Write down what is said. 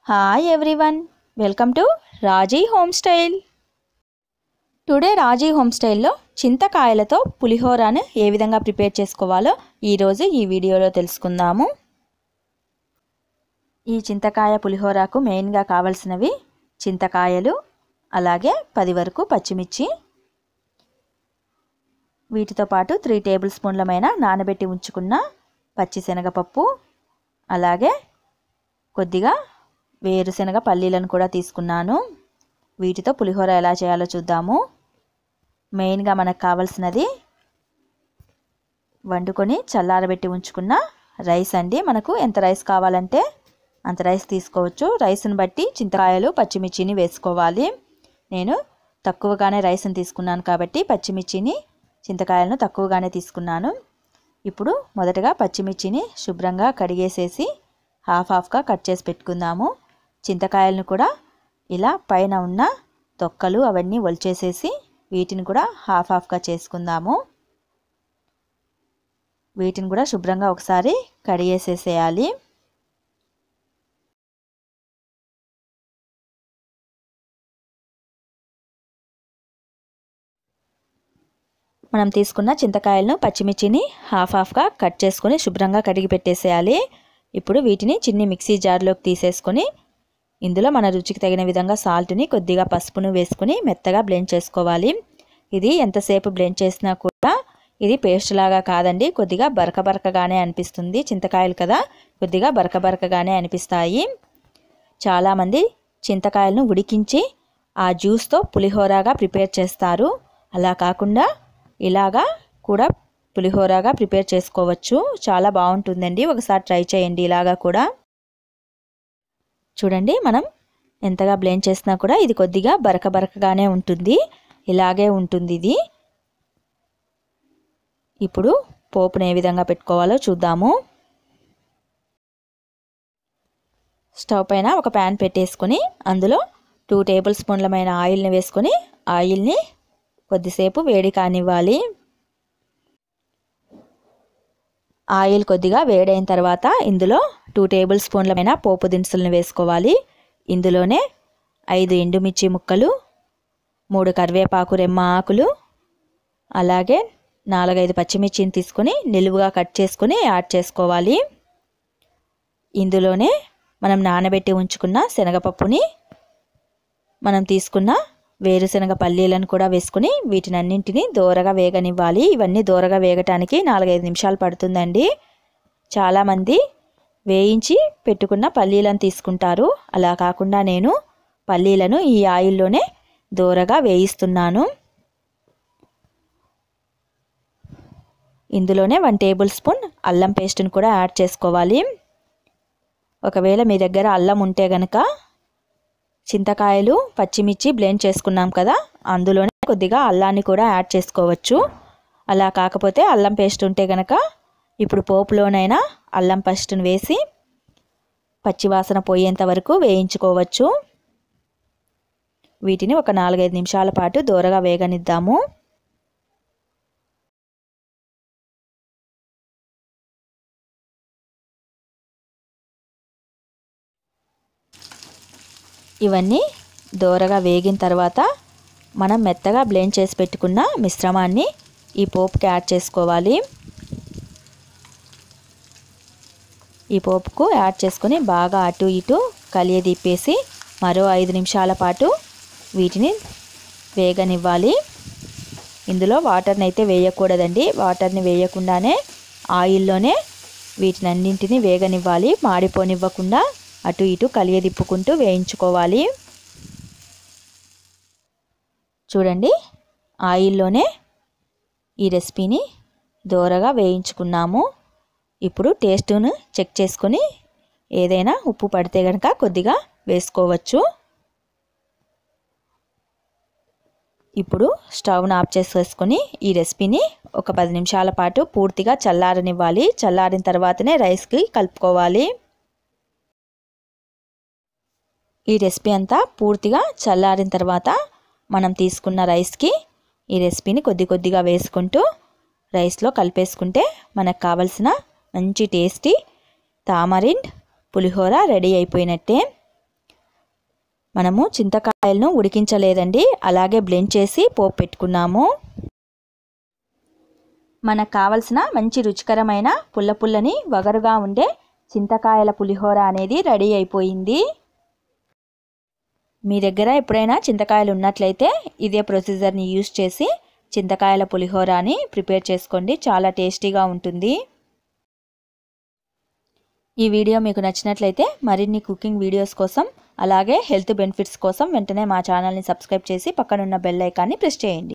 hi everyone welcome to Raji home style today Raji home స్టైల్లో చింతకాయలతో పులిహోరాను ఏ విధంగా ప్రిపేర్ చేసుకోవాలో ఈరోజు ఈ వీడియోలో తెలుసుకుందాము ఈ చింతకాయ పులిహోరాకు మెయిన్గా కావలసినవి చింతకాయలు అలాగే పది వరకు పచ్చిమిర్చి వీటితో పాటు త్రీ టేబుల్ స్పూన్లమైన నానబెట్టి ఉంచుకున్న పచ్చిశనగపప్పు అలాగే కొద్దిగా వేరుశనగ పల్లీలను కూడా తీసుకున్నాను వీటితో పులిహోర ఎలా చేయాలో చూద్దాము మెయిన్గా మనకు కావాల్సినది వండుకొని చల్లారబెట్టి ఉంచుకున్న రైస్ అండి మనకు ఎంత రైస్ కావాలంటే అంత రైస్ తీసుకోవచ్చు రైస్ని బట్టి చింతకాయలు పచ్చిమిర్చిని వేసుకోవాలి నేను తక్కువగానే రైస్ని తీసుకున్నాను కాబట్టి పచ్చిమిర్చిని చింతకాయలను తక్కువగానే తీసుకున్నాను ఇప్పుడు మొదటగా పచ్చిమిర్చిని శుభ్రంగా కడిగేసేసి హాఫ్ హాఫ్గా కట్ చేసి పెట్టుకుందాము చింతకాయలను కూడా ఇలా పైన ఉన్న తొక్కలు అవన్నీ ఒలిచేసేసి వీటిని కూడా హాఫ్ హాఫ్గా చేసుకుందాము వీటిని కూడా శుభ్రంగా ఒకసారి కడిగేసేసేయాలి మనం తీసుకున్న చింతకాయలను పచ్చిమిర్చిని హాఫ్ హాఫ్గా కట్ చేసుకొని శుభ్రంగా కడిగి పెట్టేసేయాలి ఇప్పుడు వీటిని చిన్ని మిక్సీ జార్లోకి తీసేసుకొని ఇందులో మన రుచికి తగిన విధంగా సాల్ట్ని కొద్దిగా పసుపును వేసుకుని మెత్తగా బ్లెండ్ చేసుకోవాలి ఇది ఎంతసేపు బ్లెండ్ చేసినా కూడా ఇది పేస్ట్ లాగా కాదండి కొద్దిగా బరక బరకగానే అనిపిస్తుంది చింతకాయలు కదా కొద్దిగా బరక బరకగానే అనిపిస్తాయి చాలామంది చింతకాయలను ఉడికించి ఆ జ్యూస్తో పులిహోరాగా ప్రిపేర్ చేస్తారు అలా కాకుండా ఇలాగా కూడా పులిహోరాగా ప్రిపేర్ చేసుకోవచ్చు చాలా బాగుంటుందండి ఒకసారి ట్రై చేయండి ఇలాగా కూడా చూడండి మనం ఎంతగా బ్లెండ్ చేసినా కూడా ఇది కొద్దిగా బరక బరకగానే ఉంటుంది ఇలాగే ఉంటుంది ఇది ఇప్పుడు పోపును ఏ విధంగా పెట్టుకోవాలో చూద్దాము స్టవ్ పైన ఒక ప్యాన్ పెట్టేసుకొని అందులో టూ టేబుల్ స్పూన్లమైన ఆయిల్ని వేసుకొని ఆయిల్ని కొద్దిసేపు వేడి కానివ్వాలి ఆయిల్ కొద్దిగా వేడైన తర్వాత ఇందులో టూ టేబుల్ స్పూన్లమైన పోపు దినుసులను వేసుకోవాలి ఇందులోనే ఐదు ఎండుమిర్చి ముక్కలు మూడు కరివేపాకు రెమ్మ ఆకులు అలాగే నాలుగైదు పచ్చిమిర్చిని తీసుకొని నిలువుగా కట్ చేసుకొని యాడ్ చేసుకోవాలి ఇందులోనే మనం నానబెట్టి ఉంచుకున్న శనగపప్పుని మనం తీసుకున్న వేరుశనగ పల్లీలను కూడా వేసుకుని వీటినన్నింటినీ దూరగా వేగనివ్వాలి ఇవన్నీ దూరగా వేగటానికి నాలుగైదు నిమిషాలు పడుతుందండి చాలామంది వేయించి పెట్టుకున్న పల్లీలను తీసుకుంటారు అలా కాకుండా నేను పల్లీలను ఈ ఆయిల్లోనే దూరగా వేయిస్తున్నాను ఇందులోనే వన్ టేబుల్ స్పూన్ అల్లం పేస్ట్ని కూడా యాడ్ చేసుకోవాలి ఒకవేళ మీ దగ్గర అల్లం ఉంటే గనక చింతకాయలు పచ్చిమిర్చి బ్లెండ్ చేసుకున్నాం కదా అందులోనే కొద్దిగా అల్లాన్ని కూడా యాడ్ చేసుకోవచ్చు అలా కాకపోతే అల్లం పేస్ట్ ఉంటే గనక ఇప్పుడు పోపులోనైనా అల్లం పేస్ట్ని వేసి పచ్చివాసన పోయేంత వరకు వేయించుకోవచ్చు వీటిని ఒక నాలుగైదు నిమిషాల పాటు దూరగా వేగనిద్దాము ఇవన్నీ దోరగా వేగిన తర్వాత మనం మెత్తగా బ్లెండ్ చేసి పెట్టుకున్న మిశ్రమాన్ని ఈ పోపుకి యాడ్ చేసుకోవాలి ఈ పోపుకు యాడ్ చేసుకొని బాగా అటు ఇటు కలియదిప్పేసి మరో ఐదు నిమిషాల పాటు వీటిని వేగనివ్వాలి ఇందులో వాటర్ని అయితే వేయకూడదండి వాటర్ని వేయకుండానే ఆయిల్లోనే వీటినన్నింటినీ వేగనివ్వాలి మాడిపోనివ్వకుండా అటు ఇటు కలియదిప్పుకుంటూ వేయించుకోవాలి చూడండి ఆయిల్లోనే ఈ రెసిపీని దోరగా వేయించుకున్నాము ఇప్పుడు టేస్ట్ను చెక్ చేసుకొని ఏదైనా ఉప్పు పడితే కనుక కొద్దిగా వేసుకోవచ్చు ఇప్పుడు స్టవ్ను ఆఫ్ చేసేసుకొని ఈ రెసిపీని ఒక పది నిమిషాల పాటు పూర్తిగా చల్లారనివ్వాలి చల్లారిన తర్వాతనే రైస్కి కలుపుకోవాలి ఈ రెసిపీ అంతా పూర్తిగా చల్లారిన తర్వాత మనం తీసుకున్న రైస్కి ఈ రెసిపీని కొద్ది కొద్దిగా వేసుకుంటూ రైస్లో కలిపేసుకుంటే మనకు కావలసిన మంచి టేస్టీ తామరిండ్ పులిహోర రెడీ అయిపోయినట్టే మనము చింతకాయలను ఉడికించలేదండి అలాగే బ్లెండ్ చేసి పోపు పెట్టుకున్నాము మనకు కావలసిన మంచి రుచికరమైన పుల్ల పుల్లని వగరుగా ఉండే చింతకాయల పులిహోర అనేది రెడీ అయిపోయింది మీ దగ్గర ఎప్పుడైనా చింతకాయలు ఉన్నట్లయితే ఇదే ప్రొసీజర్ని యూస్ చేసి చింతకాయల పులిహోరాని ప్రిపేర్ చేసుకోండి చాలా టేస్టీగా ఉంటుంది ఈ వీడియో మీకు నచ్చినట్లయితే మరిన్ని కుకింగ్ వీడియోస్ కోసం అలాగే హెల్త్ బెనిఫిట్స్ కోసం వెంటనే మా ఛానల్ని సబ్స్క్రైబ్ చేసి పక్కనున్న బెల్ ఐకాన్ని ప్రెస్ చేయండి